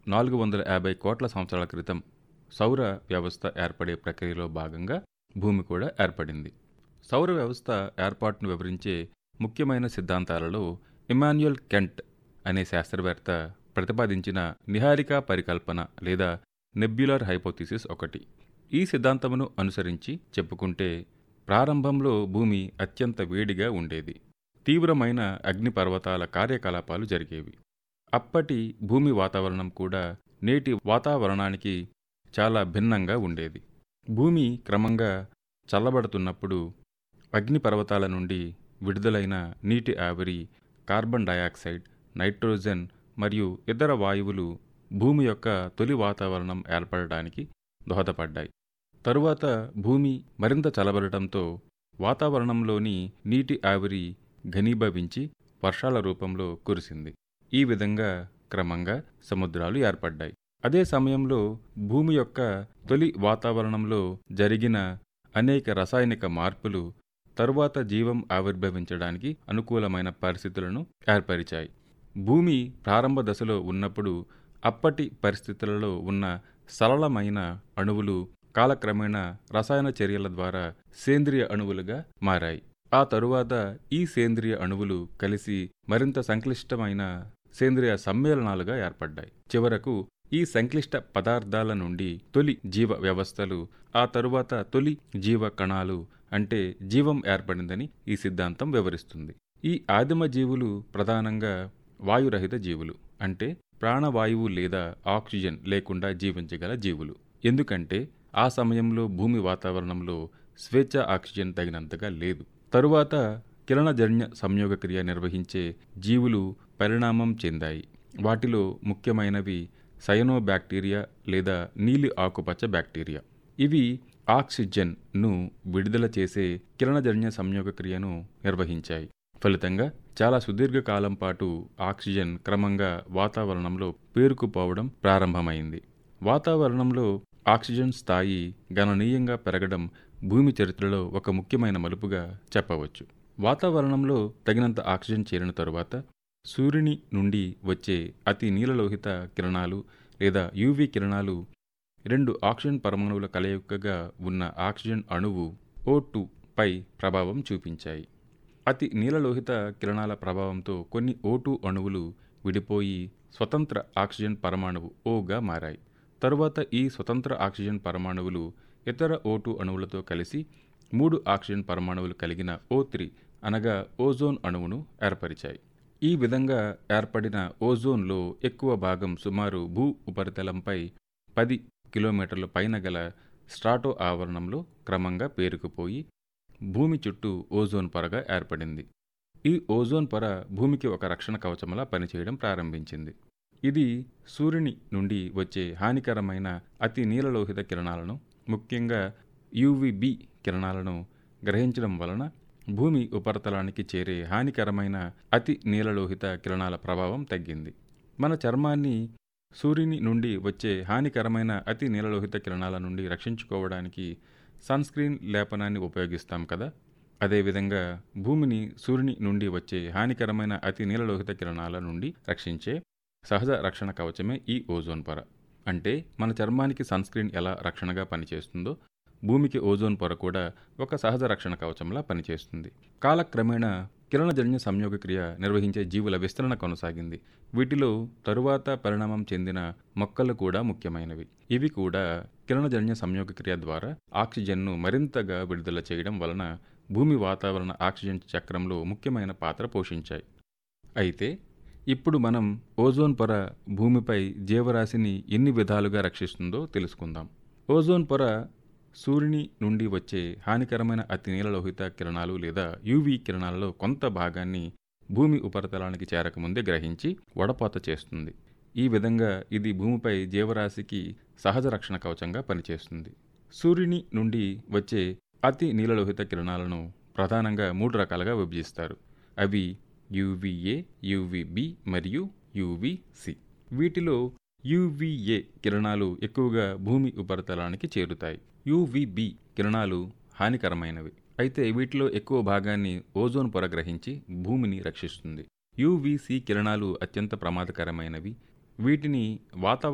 నాలుగు వందల యాభై కోట్ల సంవత్సరాల క్రితం సౌర వ్యవస్థ ఏర్పడే ప్రక్రియలో భాగంగా భూమి కూడా ఏర్పడింది సౌర వ్యవస్థ ఏర్పాటును వివరించే ముఖ్యమైన సిద్ధాంతాలలో ఇమాన్యుయల్ కెంట్ అనే శాస్త్రవేత్త ప్రతిపాదించిన నిహారికా పరికల్పన లేదా నెబ్యులర్ హైపోథిసిస్ ఒకటి ఈ సిద్ధాంతమును అనుసరించి చెప్పుకుంటే ప్రారంభంలో భూమి అత్యంత వేడిగా ఉండేది తీవ్రమైన అగ్నిపర్వతాల కార్యకలాపాలు జరిగేవి అప్పటి భూమి వాతావరణం కూడా నేటి వాతావరణానికి చాలా భిన్నంగా ఉండేది భూమి క్రమంగా చల్లబడుతున్నప్పుడు అగ్నిపర్వతాల నుండి విడుదలైన నీటి ఆవిరి కార్బన్ డయాక్సైడ్ నైట్రోజన్ మరియు ఇతర వాయువులు భూమి యొక్క తొలి వాతావరణం ఏర్పడడానికి దోహదపడ్డాయి తరువాత భూమి మరింత చల్లబడటంతో వాతావరణంలోని నీటి ఆవిరి ఘనీభవించి వర్షాల రూపంలో కురిసింది ఈ విధంగా క్రమంగా సముద్రాలు ఏర్పడ్డాయి అదే సమయంలో భూమి యొక్క తొలి వాతావరణంలో జరిగిన అనేక రసాయనిక మార్పులు తరువాత జీవం ఆవిర్భవించడానికి అనుకూలమైన పరిస్థితులను ఏర్పరిచాయి భూమి ప్రారంభ దశలో ఉన్నప్పుడు అప్పటి పరిస్థితులలో ఉన్న సరళమైన అణువులు కాలక్రమేణా రసాయన చర్యల ద్వారా సేంద్రియ అణువులుగా మారాయి ఆ తరువాత ఈ సేంద్రియ అణువులు కలిసి మరింత సంక్లిష్టమైన సేంద్రియ సమ్మేళనాలుగా ఏర్పడ్డాయి చివరకు ఈ సంక్లిష్ట పదార్థాల నుండి తొలి జీవ వ్యవస్థలు ఆ తరువాత తొలి జీవ కణాలు అంటే జీవం ఏర్పడిందని ఈ సిద్ధాంతం వివరిస్తుంది ఈ ఆదిమ జీవులు ప్రధానంగా వాయురహిత జీవులు అంటే ప్రాణవాయువు లేదా ఆక్సిజన్ లేకుండా జీవించగల జీవులు ఎందుకంటే ఆ సమయంలో భూమి వాతావరణంలో స్వేచ్ఛ ఆక్సిజన్ తగినంతగా లేదు తరువాత కిరణజన్య సంయోగక్రియ నిర్వహించే జీవులు పరిణామం చెందాయి వాటిలో ముఖ్యమైనవి సయనోబ్యాక్టీరియా లేదా నీలి ఆకుపచ్చ బ్యాక్టీరియా ఇవి ఆక్సిజన్ను విడుదల చేసే కిరణజన్య సంయోగక్రియను నిర్వహించాయి ఫలితంగా చాలా సుదీర్ఘకాలం పాటు ఆక్సిజన్ క్రమంగా వాతావరణంలో పేరుకుపోవడం ప్రారంభమైంది వాతావరణంలో ఆక్సిజన్ స్థాయి గణనీయంగా పెరగడం భూమి చరిత్రలో ఒక ముఖ్యమైన మలుపుగా చెప్పవచ్చు వాతావరణంలో తగినంత ఆక్సిజన్ చేరిన తరువాత సూర్యుని నుండి వచ్చే అతి నీలలోహిత కిరణాలు లేదా యూవీ కిరణాలు రెండు ఆక్సిజన్ పరమాణువుల కలయికగా ఉన్న ఆక్సిజన్ అణువు ఓ టూ పై ప్రభావం చూపించాయి అతి నీలలోహిత కిరణాల ప్రభావంతో కొన్ని ఓటు అణువులు విడిపోయి స్వతంత్ర ఆక్సిజన్ పరమాణువు ఓగా మారాయి తరువాత ఈ స్వతంత్ర ఆక్సిజన్ పరమాణువులు ఇతర ఓటు అణువులతో కలిసి మూడు ఆక్సిజన్ పరమాణువులు కలిగిన ఓ త్రీ అనగా ఓజోన్ అణువును ఏర్పరిచాయి ఈ విధంగా ఏర్పడిన ఓజోన్లో ఎక్కువ భాగం సుమారు భూ ఉపరితలంపై పది కిలోమీటర్ల పైన గల స్ట్రాటో ఆవరణంలో క్రమంగా పేరుకుపోయి భూమి చుట్టూ ఓజోన్ పొరగా ఏర్పడింది ఈ ఓజోన్ పొర భూమికి ఒక రక్షణ కవచంలా పనిచేయడం ప్రారంభించింది ఇది సూర్యుని నుండి వచ్చే హానికరమైన అతి నీలలోహిత కిరణాలను ముఖ్యంగా యూవిబి కిరణాలను గ్రహించడం వలన భూమి ఉపరితలానికి చేరే హానికరమైన అతి నీలలోహిత కిరణాల ప్రభావం తగ్గింది మన చర్మాన్ని సూర్యుని నుండి వచ్చే హానికరమైన అతి నీలలోహిత కిరణాల నుండి రక్షించుకోవడానికి సన్ స్క్రీన్ లేపనాన్ని ఉపయోగిస్తాం కదా అదేవిధంగా భూమిని సూర్యుని నుండి వచ్చే హానికరమైన అతి నీలలోహిత కిరణాల నుండి రక్షించే సహజ రక్షణ కవచమే ఈ ఓజోన్ పొర అంటే మన చర్మానికి సన్ స్క్రీన్ ఎలా రక్షణగా పనిచేస్తుందో భూమికి ఓజోన్ పొర కూడా ఒక సహజ రక్షణ కవచంలా పనిచేస్తుంది కాలక్రమేణా కిరణజన్య సంయోగక్రియ నిర్వహించే జీవుల విస్తరణ కొనసాగింది వీటిలో తరువాత పరిణామం చెందిన మొక్కలు కూడా ముఖ్యమైనవి ఇవి కూడా కిరణజన్య సంయోగక్రియ ద్వారా ఆక్సిజన్ను మరింతగా విడుదల చేయడం వలన భూమి వాతావరణ ఆక్సిజన్ చక్రంలో ముఖ్యమైన పాత్ర పోషించాయి అయితే ఇప్పుడు మనం ఓజోన్ పొర భూమిపై జీవరాశిని ఎన్ని విధాలుగా రక్షిస్తుందో తెలుసుకుందాం ఓజోన్ పొర సూర్యుని నుండి వచ్చే హానికరమైన అతి నీలలోహిత కిరణాలు లేదా యూవీ కిరణాలలో కొంత భాగాన్ని భూమి ఉపరితలానికి చేరకముందే గ్రహించి వడపోత చేస్తుంది ఈ విధంగా ఇది భూమిపై జీవరాశికి సహజ రక్షణ కవచంగా పనిచేస్తుంది సూర్యుని నుండి వచ్చే అతి నీలలోహిత కిరణాలను ప్రధానంగా మూడు రకాలుగా విభజిస్తారు అవి యూవీఏ యూవీబి మరియు యూవీసి వీటిలో యూవీఏ కిరణాలు ఎక్కువగా భూమి ఉపరితలానికి చేరుతాయి యూవీబి కిరణాలు హానికరమైనవి అయితే వీటిలో ఎక్కువ భాగాన్ని ఓజోన్ పొర గ్రహించి భూమిని రక్షిస్తుంది యూవీసి కిరణాలు అత్యంత ప్రమాదకరమైనవి వీటిని వాతావరణ